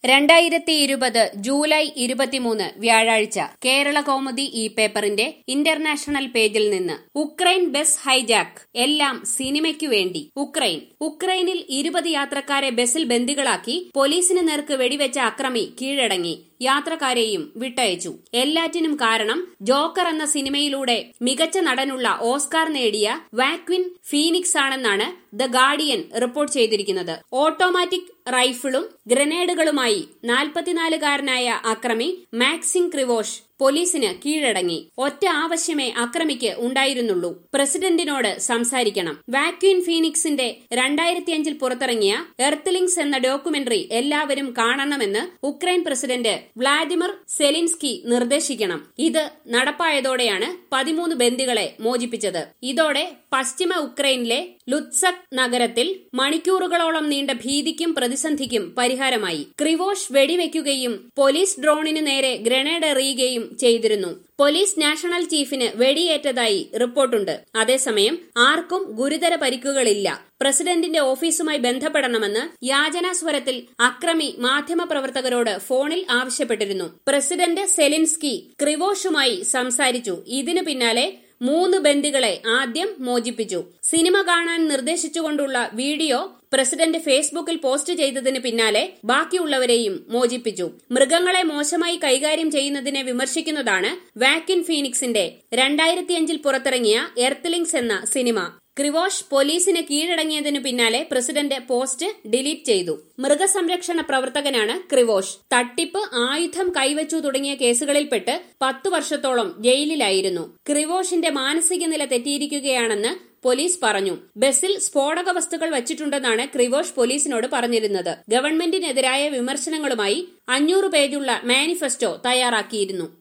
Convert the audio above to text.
രണ്ടായിരത്തി ഇരുപത് ജൂലൈ ഇരുപത്തിമൂന്ന് വ്യാഴാഴ്ച കേരള കൗമുദി ഈ പേപ്പറിന്റെ ഇന്റർനാഷണൽ പേജിൽ നിന്ന് ഉക്രൈൻ ബസ് ഹൈജാക്ക് എല്ലാം സിനിമയ്ക്കു വേണ്ടി ഉക്രൈൻ ഉക്രൈനിൽ ഇരുപത് യാത്രക്കാരെ ബസിൽ ബന്ദികളാക്കി പോലീസിന് നേർക്ക് വെടിവെച്ച അക്രമി കീഴടങ്ങി യാത്രക്കാരെയും വിട്ടയച്ചു എല്ലാറ്റിനും കാരണം ജോക്കർ എന്ന സിനിമയിലൂടെ മികച്ച നടനുള്ള ഓസ്കാർ നേടിയ വാക്വിൻ ഫീനിക്സ് ആണെന്നാണ് ദ ഗാർഡിയൻ റിപ്പോർട്ട് ചെയ്തിരിക്കുന്നത് ഓട്ടോമാറ്റിക് റൈഫിളും ഗ്രനേഡുകളുമായി നാൽപ്പത്തിനാലുകാരനായ അക്രമി മാക്സിം ക്രിവോഷ് പോലീസിന് കീഴടങ്ങി ഒറ്റ ആവശ്യമേ അക്രമിക്ക് ഉണ്ടായിരുന്നുള്ളൂ പ്രസിഡന്റിനോട് സംസാരിക്കണം വാക്യൂൻ ഫീനിക്സിന്റെ രണ്ടായിരത്തിയഞ്ചിൽ പുറത്തിറങ്ങിയ എർത്ത്ലിങ്സ് എന്ന ഡോക്യുമെന്ററി എല്ലാവരും കാണണമെന്ന് ഉക്രൈൻ പ്രസിഡന്റ് വ്ളാഡിമിർ സെലിൻസ്കി നിർദ്ദേശിക്കണം ഇത് നടപ്പായതോടെയാണ് പതിമൂന്ന് ബന്ദികളെ മോചിപ്പിച്ചത് ഇതോടെ പശ്ചിമ ഉക്രൈനിലെ ലുത്സക് നഗരത്തിൽ മണിക്കൂറുകളോളം നീണ്ട ഭീതിക്കും പ്രതിസന്ധിക്കും പരിഹാരമായി ക്രിവോഷ് വെടിവെക്കുകയും പോലീസ് ഡ്രോണിന് നേരെ ഗ്രനേഡ് എറിയുകയും ചെയ്തിരുന്നു പോലീസ് നാഷണൽ ചീഫിന് വെടിയേറ്റതായി റിപ്പോർട്ടുണ്ട് അതേസമയം ആർക്കും ഗുരുതര പരിക്കുകളില്ല പ്രസിഡന്റിന്റെ ഓഫീസുമായി ബന്ധപ്പെടണമെന്ന് യാചനാസ്വരത്തിൽ അക്രമി മാധ്യമപ്രവർത്തകരോട് ഫോണിൽ ആവശ്യപ്പെട്ടിരുന്നു പ്രസിഡന്റ് സെലിൻസ്കി ക്രിവോഷുമായി സംസാരിച്ചു ഇതിനു പിന്നാലെ മൂന്ന് ബന്ദികളെ ആദ്യം മോചിപ്പിച്ചു സിനിമ കാണാൻ നിർദ്ദേശിച്ചുകൊണ്ടുള്ള വീഡിയോ പ്രസിഡന്റ് ഫേസ്ബുക്കിൽ പോസ്റ്റ് ചെയ്തതിന് പിന്നാലെ ബാക്കിയുള്ളവരെയും മോചിപ്പിച്ചു മൃഗങ്ങളെ മോശമായി കൈകാര്യം ചെയ്യുന്നതിനെ വിമർശിക്കുന്നതാണ് വാക്വിൻ ഫീനിക്സിന്റെ രണ്ടായിരത്തിയഞ്ചിൽ പുറത്തിറങ്ങിയ എർത്ത്ലിങ്സ് എന്ന സിനിമ ക്രിവോഷ് പോലീസിന് കീഴടങ്ങിയതിനു പിന്നാലെ പ്രസിഡന്റ് പോസ്റ്റ് ഡിലീറ്റ് ചെയ്തു മൃഗസംരക്ഷണ പ്രവർത്തകനാണ് ക്രിവോഷ് തട്ടിപ്പ് ആയുധം കൈവച്ചു തുടങ്ങിയ കേസുകളിൽപ്പെട്ട് പത്തു വർഷത്തോളം ജയിലിലായിരുന്നു ക്രിവോഷിന്റെ മാനസിക നില തെറ്റിയിരിക്കുകയാണെന്ന് പോലീസ് പറഞ്ഞു ബസിൽ സ്ഫോടക വസ്തുക്കൾ വച്ചിട്ടുണ്ടെന്നാണ് ക്രിവോഷ് പോലീസിനോട് പറഞ്ഞിരുന്നത് ഗവൺമെന്റിനെതിരായ വിമർശനങ്ങളുമായി അഞ്ഞൂറ് പേജുള്ള മാനിഫെസ്റ്റോ തയ്യാറാക്കിയിരുന്നു